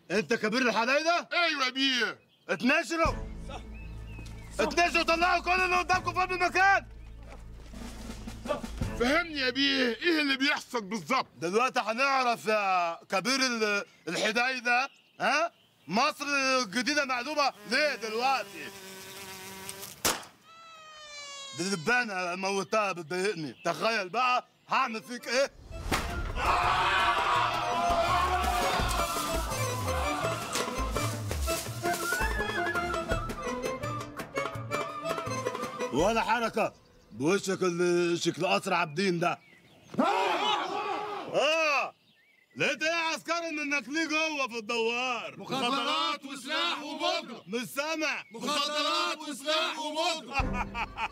انت كبير الحدايده ايوه بيه اتنشروا اتنشروا طلعوا كل اللي قدامكم في المكان فهمني يا بيه ايه اللي بيحصل بالظبط دلوقتي هنعرف يا كبير ال- الحدايده ها مصر الجديده معلومه ليه دلوقتي دي دبانه موتها بتضايقني تخيل بقى هعمل فيك ايه ولا حركه بوشك اللي شكل قصر عابدين ده اه لقيت ايه يا عسكري منك ليه جوه في الدوار مخدرات وسلاح وبودرة مش سامع مخدرات وسلاح وبودرة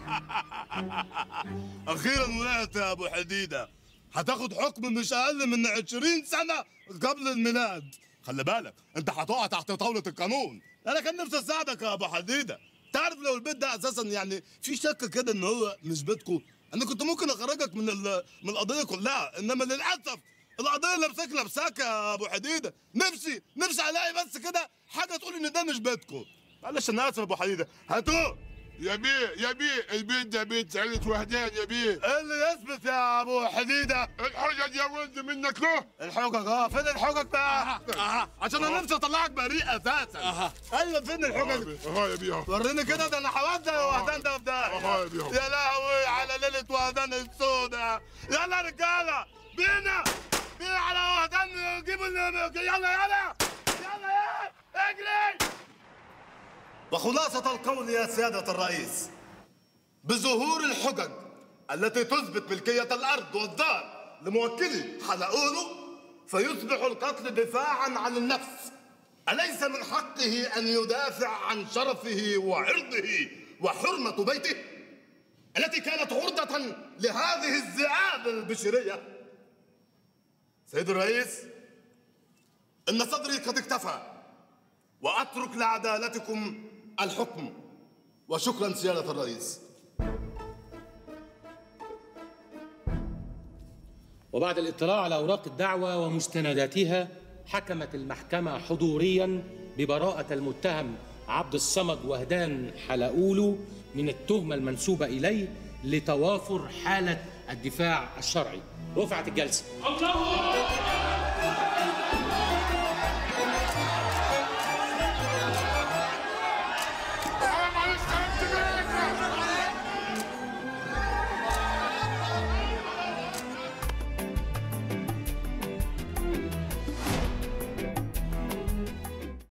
اخيرا وقعت يا ابو حديده هتاخد حكم مش اقل من 20 سنه قبل الميلاد خلي بالك انت هتقع تحت طاوله القانون انا كان نفسي اساعدك يا ابو حديده تعرف لو البيت ده اساسا يعني في شك كده ان هو مش بيتكم انا كنت ممكن اخرجك من ال- من القضيه كلها انما للاسف القضيه لابساك لابساك يا ابو حديده نفسي نفسي الاقي بس كده حاجه تقول ان ده مش بيتكم معلش انا اسف يا ابو حديده هاتوه يا بيه يا بيه البيت ده بيت عيلة وهدان يا بيه ايه اللي يثبت يا ابو حديده الحجج يا ولد منك له الحجج اه فين الحجج بقى؟ اها عشان انا نفسي اطلعك بريء اساسا اها ايوه فين الحجج؟ اهو يا بيه اهو وريني كده ده انا هودع وهدان ده في ده أها يا بيه. يا لهوي على ليله وهدان السوداء يلا يا رجاله بينا بينا على وهدان جيبوا ال- يلا يلا يلا يلا اجري وخلاصة القول يا سيادة الرئيس بظهور الحجج التي تثبت ملكية الأرض والدار لموكلي حلقوله فيصبح القتل دفاعا عن النفس أليس من حقه أن يدافع عن شرفه وعرضه وحرمة بيته التي كانت عرضة لهذه الذئاب البشرية سيد الرئيس إن صدري قد اكتفى وأترك لعدالتكم الحكم وشكرا سيادة الرئيس وبعد الاطلاع على أوراق الدعوة ومستنداتها حكمت المحكمة حضوريا ببراءة المتهم عبد الصمد وهدان حلقولو من التهمة المنسوبة إليه لتوافر حالة الدفاع الشرعي رفعت الجلسة الله